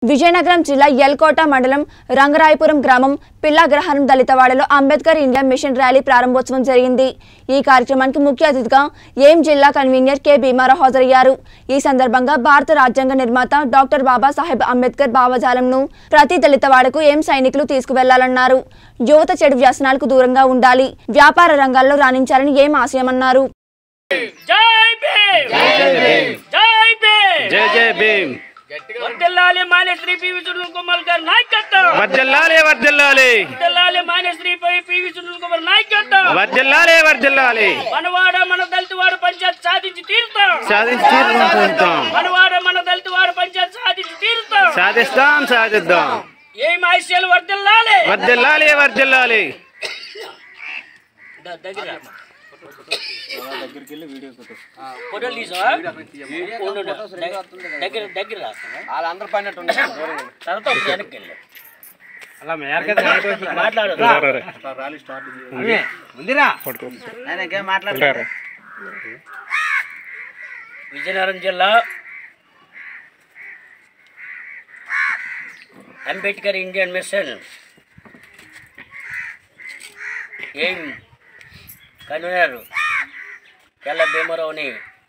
విజయనగరం జిల్లా యల్కోట మండలం రంగరాయపురం గ్రామం పిల్లాగ్రహారం దళితవాడలో అంబేద్కర్ ఇండియా మిషన్ ర్యాలీ ప్రారంభోత్సవం జరిగింది ఈ కార్యక్రమానికి ముఖ్య అతిథిగా ఏం జిల్లా కన్వీనర్ కె భీమారావు హాజరయ్యారు ఈ సందర్భంగా భారత రాజ్యాంగ నిర్మాత డాక్టర్ బాబాసాహెబ్ అంబేద్కర్ భావజాలంను ప్రతి దళితవాడకు ఏం సైనికులు తీసుకువెళ్లాలన్నారు యువత చెడు వ్యసనాలకు దూరంగా ఉండాలి వ్యాపార రంగాల్లో రాణించాలని ఏం ఆశయమన్నారు జై భీమ్ జై భీమ్ జై జై భీమ్ వర్దిల్లాలి మాన్యశ్రీ పివి సునీల్ కుమార్ గారి నాయకత్వం వర్దిల్లాలి వర్దిల్లాలి వర్దిల్లాలి మాన్యశ్రీ పివి సునీల్ కుమార్ నాయకత్వం వర్దిల్లాలి వర్దిల్లాలి మనవాడ మన దళిత వాడు పంచాయత్ సాధించి తీరుతాం సాధించి తీరుకుంటాం మనవాడ మన దళిత వాడు పంచాయత్ సాధించి తీరుతాం సాధిస్తాం సాధిద్దాం ఏం ఆశయాలు వర్దిల్లాలి వర్దిల్లాలి వర్దిల్లాలి ద- దగ్గర ఫోటోలు తీసావా ఉండు, ఉండు. దగ్గర దగ్గర రా. వాళ్ళందరూ పడినట్టు ఉన్నారు. తర్వాత ఒకటి వెనక్కి వెళ్ళు. మాట్లాడు ఆయన ఇంకేం మాట్లాడతారు విజయనగరం జిల్లా అంబేద్కర్ ఇండియన్ మిషన్ ఏం కన్వీనర్ తెల్ల భీమరావుని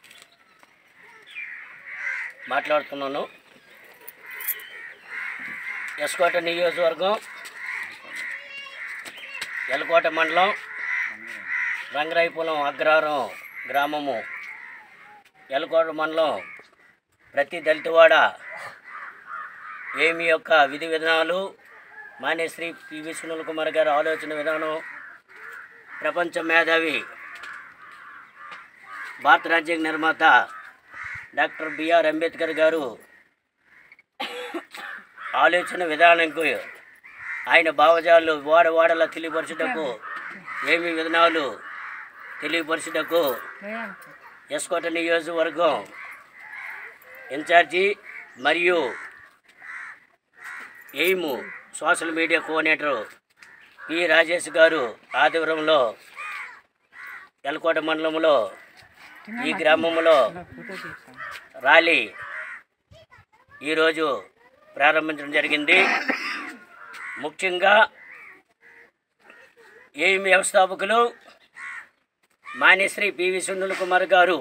మాట్లాడుతున్నాను ఎస్కోట నియోజకవర్గం ఎలకోట మండలం రంగరాయపురం అగ్రహారం గ్రామము ఎలకోట మండలం ప్రతి దళితవాడ ఏమి యొక్క విధి విధానాలు మాన్యశ్రీ పివి సునీల్ కుమార్ గారి ఆలోచన విధానం ప్రపంచ మేధావి భారత రాజ్యాంగ నిర్మాత డాక్టర్ బిఆర్ అంబేద్కర్ గారు ఆలోచన విధానంకు ఆయన భావజాలు వాడ వాడలా తెలియపరచుటకు ఏమి విధానాలు తెలియపరచుటకు ఎస్కోట నియోజకవర్గం ఇన్ఛార్జి మరియు aim social media coordinator P Rajesh garu ఆదివరంలో ఎలకోట మండలంలో ఈ గ్రామంలో ర్యాలీ ఈరోజు ప్రారంభించడం జరిగింది ముఖ్యంగా ఎయిమ్ వ్యవస్థాపకులు మాన్యశ్రీ పివి సునీల్ కుమార్ గారు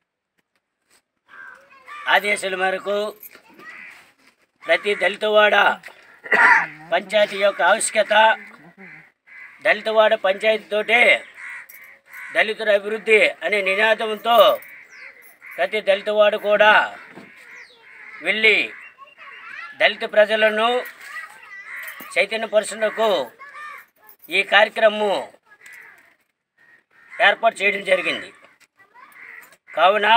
ఆదేశాల మేరకు ప్రతి దళితవాడ పంచాయతీ యొక్క ఆవశ్యకత దళితవాడ పంచాయతీతోటే దళితుల అభివృద్ధి అనే నినాదంతో ప్రతి దళితవాడు కూడా వెళ్ళి దళిత ప్రజలను చైతన్యపరచుటకు ఈ కార్యక్రమం ఏర్పాటు చేయడం జరిగింది కావున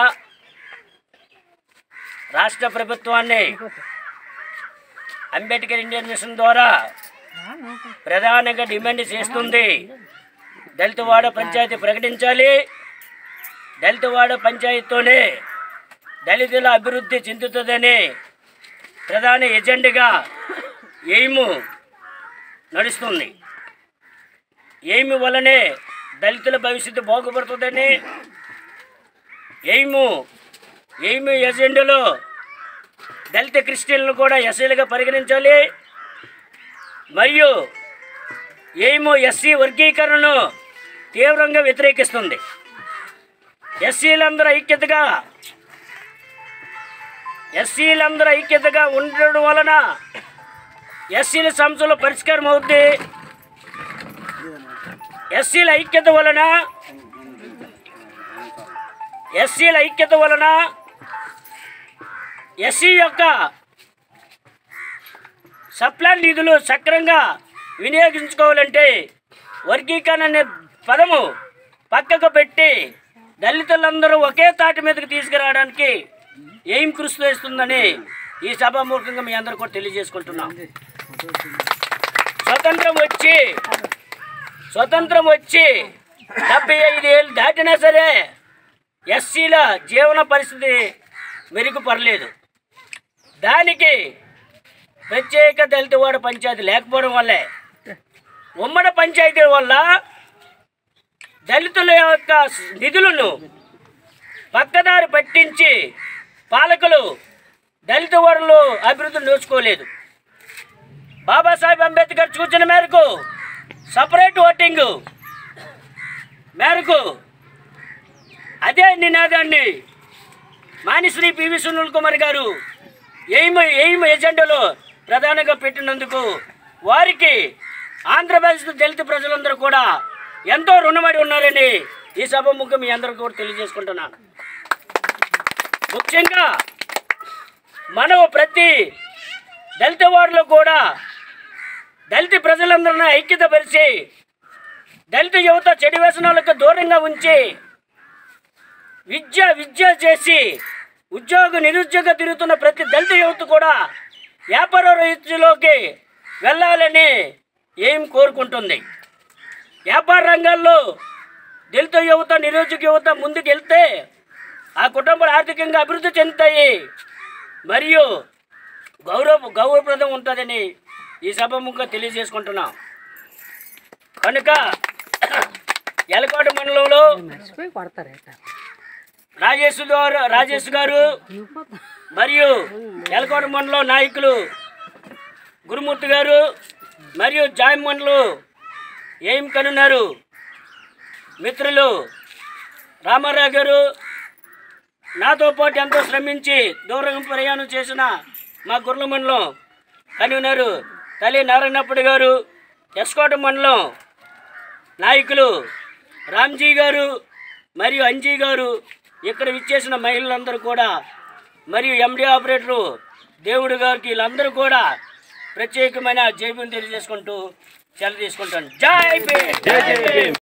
రాష్ట్ర ప్రభుత్వాన్ని అంబేద్కర్ ఇండియన్ మిషన్ ద్వారా ప్రధానంగా డిమాండ్ చేస్తుంది దళితవాడ పంచాయతీ ప్రకటించాలి దళితవాడ పంచాయతీతోనే దళితుల అభివృద్ధి చెందుతుందని ప్రధాన ఎజెండాగా ఎయిమ్ నడుస్తుంది ఎయిమ్ వల్లనే దళితుల భవిష్యత్తు బాగుపడుతుందని ఎయిమ్ ఎయిమ్ ఎజెండాలో దళిత క్రిస్టియన్లు కూడా ఎస్సీలుగా పరిగణించాలి మరియు ఏమో ఎస్సీ వర్గీకరణను తీవ్రంగా వ్యతిరేకిస్తుంది ఎస్సీలందరూ ఐక్యతగా ఎస్సీలందరూ ఐక్యతగా ఉండడం వలన ఎస్సీల సమస్యల పరిష్కారం అవుద్ది ఎస్సీల ఐక్యత వలన ఎస్సీల ఐక్యత వలన ఎస్సీ యొక్క సప్లాన్ నిధులు సక్రంగా వినియోగించుకోవాలంటే వర్గీకరణ అనే పదము పక్కకు పెట్టి దళితులందరూ ఒకే తాటి మీదకి తీసుకురావడానికి ఏం కృషి చేస్తుందని ఈ సభాముఖంగా మీ అందరూ కూడా తెలియజేసుకుంటున్నాం స్వతంత్రం వచ్చి స్వతంత్రం వచ్చి డెబ్బై ఐదు ఏళ్ళు దాటినా సరే ఎస్సీల జీవన పరిస్థితి మెరుగుపడలేదు దానికి ప్రత్యేక దళితవాడ పంచాయతీ లేకపోవడం వల్లే ఉమ్మడి పంచాయతీ వల్ల దళితుల యొక్క నిధులను పక్కదారి పట్టించి పాలకులు దళిత ఓడలు అభివృద్ధి నోచుకోలేదు బాబాసాహెబ్ అంబేద్కర్ సూచన మేరకు సపరేట్ ఓటింగ్ మేరకు అదే నినాదాన్ని మానిశ్రీ పివి సునీల్ కుమార్ గారు ఎయిమ్ ఎయిమ్ ఎజెండాలో ప్రధానంగా పెట్టినందుకు వారికి ఆంధ్రప్రదేశ్ దళిత ప్రజలందరూ కూడా ఎంతో రుణపడి ఉన్నారని ఈ సభ ముఖ్య మీ అందరికీ కూడా తెలియజేసుకుంటున్నాను ముఖ్యంగా మనం ప్రతి దళిత వార్డులో కూడా దళిత ప్రజలందరినీ ఐక్యతపరిచి దళిత యువత చెడు వ్యసనాలకు దూరంగా ఉంచి విద్య విద్య చేసి ఉద్యోగ నిరుద్యోగ తిరుగుతున్న ప్రతి దళిత యువత కూడా వ్యాపార రీతిలోకి వెళ్ళాలని ఏం కోరుకుంటుంది వ్యాపార రంగాల్లో దళిత యువత నిరుద్యోగ యువత ముందుకెళ్తే ఆ కుటుంబాలు ఆర్థికంగా అభివృద్ధి చెందుతాయి మరియు గౌరవ గౌరవప్రదం ఉంటుందని ఈ సభముఖంగా తెలియజేసుకుంటున్నాం కనుక ఎలకోట మండలంలో రాజేష్ గారు రాజేష్ గారు మరియు ఎలకోట మండలం నాయకులు గురుమూర్తి గారు మరియు జాయిన్ మండలు ఏం కనున్నారు మిత్రులు రామారావు గారు నాతో పాటు ఎంతో శ్రమించి దూరం ప్రయాణం చేసిన మా గుర్ల మండలం కన్వీనరు తల్లి నారాయణప్పటి గారు ఎస్కోట మండలం నాయకులు రామ్జీ గారు మరియు అంజీ గారు ఇక్కడ విచ్చేసిన మహిళలందరూ కూడా మరియు ఎండి ఆపరేటరు దేవుడు గారికి వీళ్ళందరూ కూడా ప్రత్యేకమైన జైబీని తెలియజేసుకుంటూ సెలవు తీసుకుంటాను జై భీమ్.